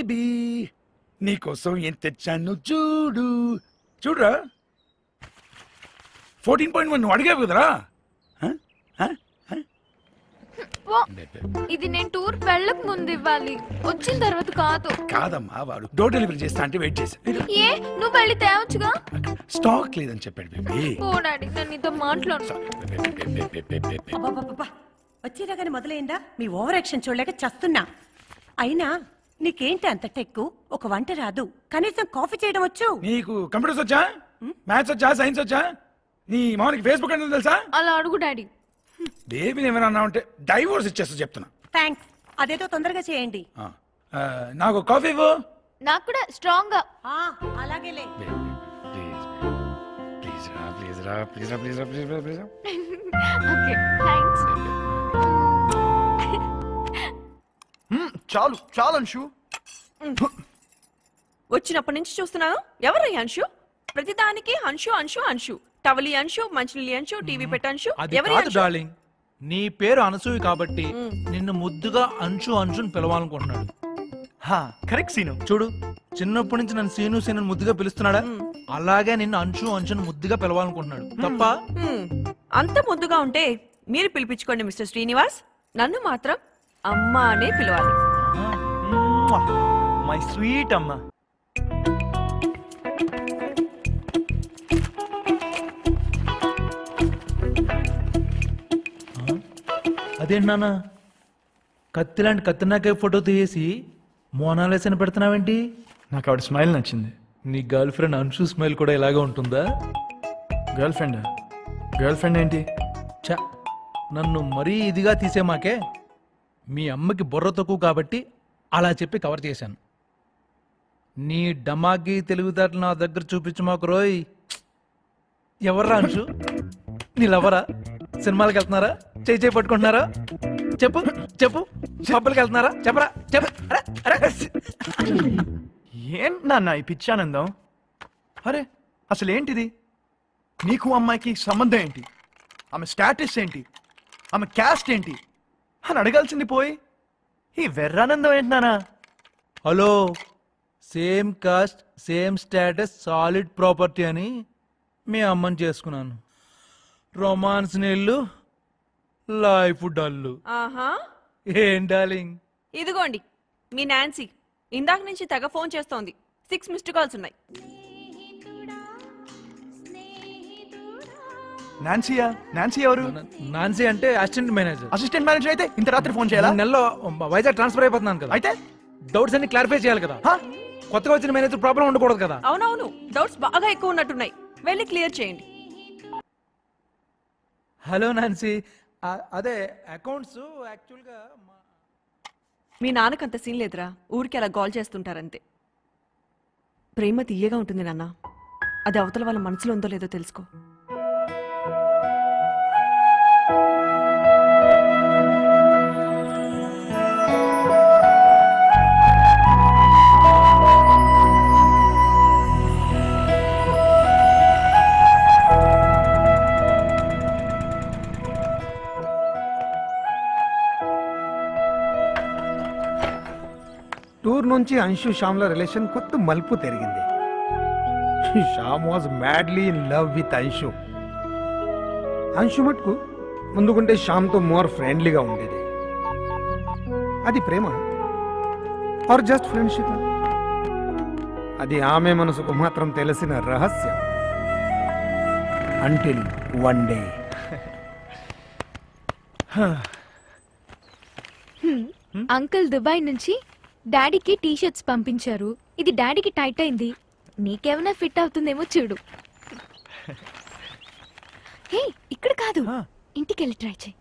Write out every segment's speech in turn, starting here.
Baby నీకోసం ఏం తెచ్చాను చూడు చూడురా ఫోర్టీన్ పాయింట్ వన్ నువ్వు అడిగావు కదరా హ? హ? హ? పో. ఇది నేను టూర్ వెళ్ళక ముందు ఇవ్వాలి వచ్చిన తర్వాత కాదు కాదమ్మా వాడు డోర్ డెలివరీ చేస్తా అంటే వెయిట్ చేశా ఏ నువ్వు వెళ్ళి తేవచ్చుగా స్టాక్ లేదని చెప్పాడు బేబీ పో డాడీ నేను నీతో మాట్లాడు అబ్బబ్బబ్బబ్బా. వచ్చేదాకానే మొదలైందా మీ ఓవర్ యాక్షన్ చూడలేక చస్తున్నా అయినా నీకేంటి అంత టెక్కు ఒక వంట రాదు కనీసం కాఫీ చేయడం వచ్చు నీకు కంప్యూటర్స్ వచ్చా మ్యాథ్స్ వచ్చా సైన్స్ వచ్చా నీ మామూలుకి ఫేస్బుక్ అంటే తెలుసా అలా అడుగు డాడీ బేబీని ఏమైనా అన్నా ఉంటే డైవోర్స్ ఇచ్చేస్తా చెప్తున్నా థ్యాంక్స్ అదేదో తొందరగా చేయండి ఆ, ఆ, నాకు కాఫీ ఇవ్వు నాకు కూడా స్ట్రాంగ్ గా ఆ, అలాగేలే ప్లీజ్ రా ప్లీజ్ రా ప్లీజ్ రా ప్లీజ్ రా ప్లీజ్ రా ప్లీజ్ రా ఓకే థ్యాంక్స్ మ్మ్, చాలు చాలు అంశు వచ్చినప్పటి నుంచి చూస్తున్నాను ఎవరయ్య అంశు ప్రతిదానికి అంశు అంశు అంశు టవలి అంశు మంచినీళ్ళి అంశు టీవీ పెట్ట అంశు అది ఎవరి కాదు అంశు డార్లింగ్ నీ పేరు అనసూయ కాబట్టి నిన్ను ముద్దుగా అంచు అంచుని పిలవాలనుకుంటున్నాడు హా కరెక్ట్ సీను చూడు చిన్నప్పటి నుంచి నన్ను సీను సీను అని ముద్దుగా పిలుస్తున్నాడా అలాగే నిన్ను అంచు అంచుని ముద్దుగా పిలవాలనుకుంటున్నాడు తప్ప హ్మ్. అంత ముద్దుగా ఉంటే మీరు పిలిపించుకోండి మిస్టర్ శ్రీనివాస్ నన్ను మాత్రం అమ్మ అనే పిలవాలి మై స్వీట్ అమ్మ అదేంటి నాన్న కత్తి లాంటి కత్తినాకే ఫోటో తీసేసి మోనాలేసిన పెడుతున్నావేంటి నాకు ఆవిడ స్మైల్ నచ్చింది నీ గర్ల్ ఫ్రెండ్ అంశు స్మైల్ కూడా ఇలాగే ఉంటుందా గర్ల్ ఫ్రెండ్ గర్ల్ ఫ్రెండ్ ఏంటి చ నన్ను మరీ ఇదిగా తీసే మాకే మీ అమ్మకి బుర్ర తక్కువ కాబట్టి అలా చెప్పి కవర్ చేశాను నీ డమాకి తెలివితేటలు నా దగ్గర చూపించు మాకు రోయ్ ఎవర్రా అంశు నీ లవరా సినిమాలకు వెళ్తున్నారా చేయి చేయి పట్టుకుంటున్నారా చెప్పు చెప్పు పబ్బులకి వెళ్తున్నారా చెప్పరా చెప్పు అరే, అరే. ఏంటి నాన్న ఈ పిచ్చానందం అరే అసలు ఏంటిది నీకు అమ్మాయికి సంబంధం ఏంటి ఆమె స్టాటస్ ఏంటి ఆమె క్యాస్ట్ ఏంటి అని అడగాల్సింది పోయి ఈ వెర్రానందం ఏంటి నానా hello same caste same status solid property అని మీ అమ్మని చేసుకున్నాను రొమాన్స్ నీళ్ళు లైఫ్ డల్లు ఆహా ఏం డార్లింగ్ ఇదిగోండి మీ నాన్సీ ఇందాక నుంచి తెగ ఫోన్ చేస్తోంది సిక్స్ మిస్డ్ కాల్స్ ఉన్నాయి నాన్సీయా నాన్సీ ఎవరు నాన్సీ అంటే అసిస్టెంట్ మేనేజర్ అసిస్టెంట్ మేనేజర్ అయితే ఇంత రాత్రి ఫోన్ చేయాలా మూడు నెలలో వైజాగ్ ట్రాన్స్ఫర్ అయిపోతున్నాను కదా అయితే డౌట్స్ అన్ని క్లారిఫై చేయాలి కదా హా? కొత్తగా వచ్చిన మేనేజర్ ప్రాబ్లం ఉండకూడదు కదా అవునవును డౌట్స్ బాగా ఎక్కువ ఉన్నట్టున్నాయి వెళ్ళి క్లియర్ చేయండి హలో నాన్సీ ఆ- అదే అకౌంట్స్ యాక్చువల్గా మా- మీ నాన్నకు అంత సీన్ లేదురా ఊరికి అలా కాల్ చేస్తుంటారంతే ప్రేమ తీయగా ఉంటుంది నాన్న అది అవతల వాళ్ళ మనసులో ఉందో లేదో తెలుసుకో టూర్ నుంచి అంశు శ్యామ్ల రిలేషన్ కొత్త మలుపు తిరిగింది Shyam was madly in love with Anshu Anshu మటుకు ముందుకుంటే శ్యామ్తో మోర్ ఫ్రెండ్లీగా ఉండేది అది ప్రేమ ఆర్ జస్ట్ ఫ్రెండ్షిప్ అది ఆమె మనసుకు మాత్రం తెలిసిన రహస్యం until one day uncle Dubai నుంచి డాడీకి టీ షర్ట్స్ పంపించారు ఇది డాడీకి టైట్ అయింది నీకేమైనా ఫిట్ అవుతుందేమో చూడు హే ఇక్కడ కాదు ఇంటికి వెళ్ళి ట్రై చేయి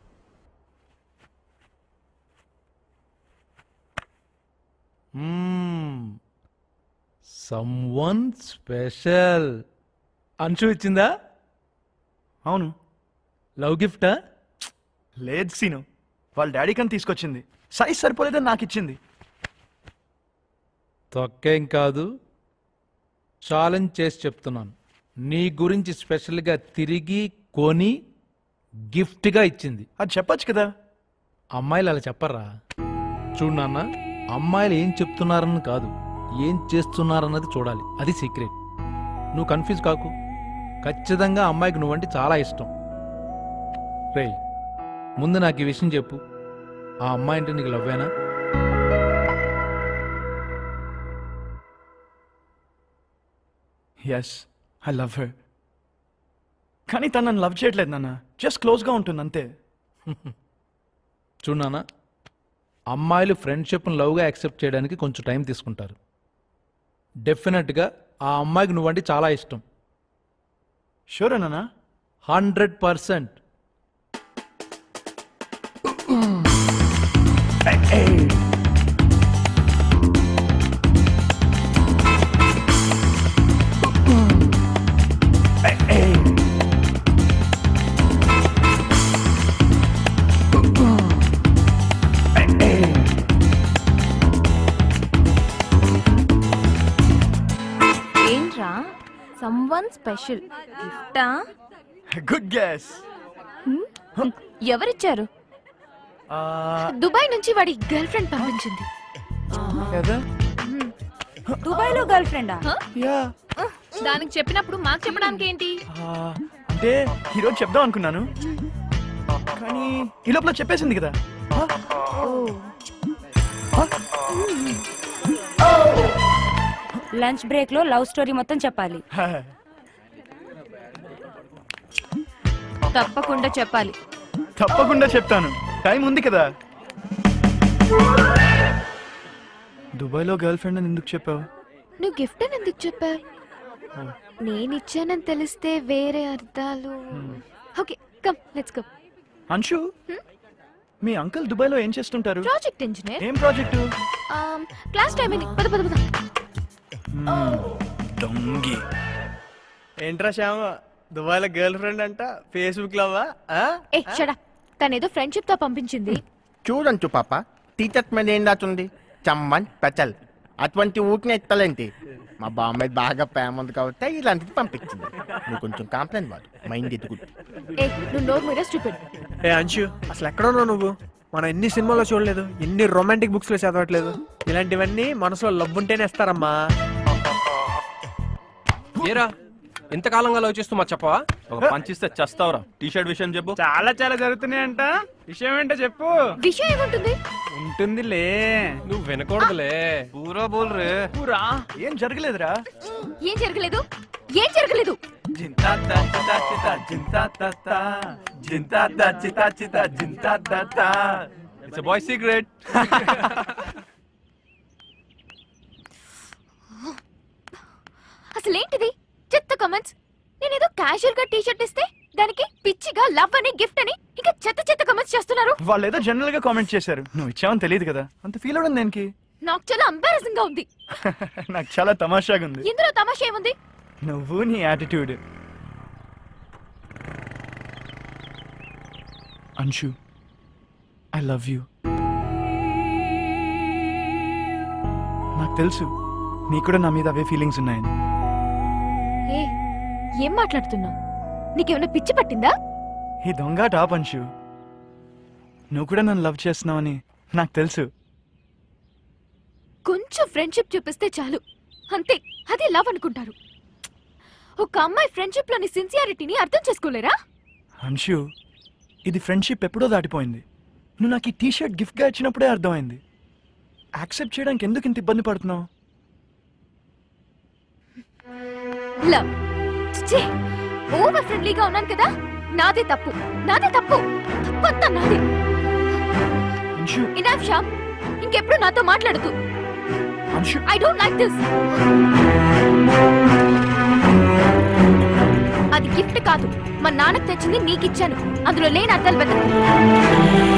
సమ్వన్ స్పెషల్ అంశు ఇచ్చిందా అవును లవ్ గిఫ్టా లేదు సీను వాళ్ళ డాడీ కని తీసుకొచ్చింది సైజ్ సరిపోలేదని నాకు ఇచ్చింది తొక్కేం కాదు ఛాలెంజ్ చేసి చెప్తున్నాను నీ గురించి స్పెషల్గా తిరిగి కొని గిఫ్ట్గా ఇచ్చింది అది చెప్పొచ్చు కదా అమ్మాయిలు అలా చెప్పరా చూడు నాన్న అమ్మాయిలు ఏం చెప్తున్నారని కాదు ఏం చేస్తున్నారన్నది చూడాలి అది సీక్రెట్ నువ్వు కన్ఫ్యూజ్ కాకు ఖచ్చితంగా అమ్మాయికి నువ్వంటే చాలా ఇష్టం రేయ్ ముందు నాకు ఈ విషయం చెప్పు ఆ అమ్మాయి అంటే నీకు లవ్వేనా ఎస్ ఐ లవ్ హర్ కానీ తను నన్ను లవ్ చేయట్లేదు నాన్న జస్ట్ క్లోజ్గా ఉంటుంది అంతే చూడనా అమ్మాయిలు ఫ్రెండ్షిప్ని లవ్గా యాక్సెప్ట్ చేయడానికి కొంచెం టైం తీసుకుంటారు డెఫినెట్గా ఆ అమ్మాయికి నువ్వంటే చాలా ఇష్టం షూర్ నాన్న హండ్రెడ్ పర్సెంట్ ఏంట్రా సమ్వన్ స్పెషల్ గిఫ్టా గుడ్ గ్యాస్ ఎవరిచ్చారు దుబాయ్ నుంచి వాడి గర్ల్ ఫ్రెండ్ పంపించింది కదా దుబాయ్ లో గర్ల్ ఫ్రెండా యా దానికి చెప్పినప్పుడు మాకు చెప్పడానికి ఏంటి అంటే ఈరోజు చెప్దాం అనుకున్నాను కానీ ఈ లోపల చెప్పేసింది కదా లంచ్ బ్రేక్ లో లవ్ స్టోరీ మొత్తం చెప్పాలి తప్పకుండా చెప్పాలి తప్పకుండా చెప్తాను టైం ఉంది కదా దుబాయ్లో గర్ల్ ఫ్రెండ్ అని ఎందుకు చెప్పావు నువ్వు గిఫ్ట్ అని ఎందుకు చెప్పావు నేను ఇచ్చానని తెలిస్తే వేరే అర్థాలు okay come let's come Anshu మీ అంకుల్ దుబాయ్లో ఏం చేస్తుంటారు ప్రాజెక్ట్ ఇంజనీర్ ఏం ప్రాజెక్టు క్లాస్ టైం అయింది పద పద పద దొంగి ఏంట్రా శ్యామ దుబాయ్లో గర్ల్ ఫ్రెండ్ అంట ఫేస్బుక్ లవ్వా ఏ షడా తనేదో ఫ్రెండ్షిప్ తో పంపించింది చూడంచు పాప టీచర్స్ మీద ఏం రాస్తుంది చమ్మన్ పెచల్ అటువంటి ఊటిని ఎత్తలేంటి మా బామ్మాయి బాగా ప్రేమ ఉంది కాబట్టి ఇలాంటిది పంపించింది నువ్వు కొంచెం కాంప్లైంట్ వాడు మైండ్ ఎదుగుతుంది ఏ నువ్వు నోరు మీద స్టూపిడ్ ఏ అంశు అసలు ఎక్కడ ఉన్నావు నువ్వు మనం ఎన్ని సినిమాలో చూడలేదు ఎన్ని రొమాంటిక్ బుక్స్ లో చదవట్లేదు ఇలాంటివన్నీ మనసులో లవ్ ఉంటేనే ఇస్తారమ్మా ఏరా ఇంతకాలంగా లవ్ చేస్తూ మా చెప్పవా ఒక పంచిస్తే చస్తావురా టీ షర్ట్ విషయం చెప్పు చాలా చాలా జరుగుతున్నాయంట విషయం ఏంటో చెప్పు విషయం ఏముంటుంది ఉంటుందిలే నువ్వు వినకూడదులే పూరా బోల్ రే పూరా ఏం జరగలేదురా ఏం జరగలేదు ఏం జరగలేదు జింతా తా చితా చితా జింతా తా తా జింతా తా చితా చితా జింతా తా తా ఇట్స్ బాయ్ సీక్రెట్ అసలు ఏంటిది చెత్త కమెంట్స్ నేనేదో క్యాజువల్ గా టీ షర్ట్ ఇస్తే దానికి పిచ్చిగా లవ్ అని గిఫ్ట్ అని ఇంకా చెత్త చెత్త కమెంట్స్ చేస్తున్నారు వాళ్ళు ఏదో జనరల్ గా కామెంట్ చేశారు నువ్వు ఇచ్చావని తెలియదు కదా అంత ఫీల్ అవడం దేనికి నాకు చాలా అంబారసింగ్ గా ఉంది నాకు చాలా తమాషాగా ఉంది ఇందులో తమాషా ఏముంది నువ్వు నీ attitude Anshu I love you నాకు తెలుసు నీకు కూడా నా మీద అవే ఫీలింగ్స్ ఉన్నాయని ఏ ఏం మాట్లాడుతున్నావు నీకేమైనా పిచ్చి పట్టిందా ఈ దొంగ టాప్ అంశు నువ్వు కూడా నన్ను లవ్ చేస్తున్నావని నాకు తెలుసు కొంచెం ఫ్రెండ్షిప్ చూపిస్తే చాలు అంతే అదే లవ్ అనుకుంటారు ఒక అమ్మాయి ఫ్రెండ్షిప్ లోని సిన్సియారిటీని అర్థం చేసుకోలేరా అంశు ఇది ఫ్రెండ్షిప్ ఎప్పుడో దాటిపోయింది నువ్వు నాకు ఈ టీ షర్ట్ గిఫ్ట్గా ఇచ్చినప్పుడే అర్థమైంది యాక్సెప్ట్ చేయడానికి ఎందుకు ఇంత ఇబ్బంది పడుతున్నావు లవ్ ఛీ! ఓవర్ ఫ్రెండ్లీగా ఉన్నాను కదా నాదే తప్పు నాదే తప్పు తప్పంతా నాదే అంశు ఇనాఫ్ షామ్ ఇంకెప్పుడు నాతో మాట్లాడదు Anshu I don't like this అది గిఫ్ట్ కాదు మా నాన్నకు తెచ్చింది నీకు ఇచ్చాను అందులో లేని అర్థాలు వెతకు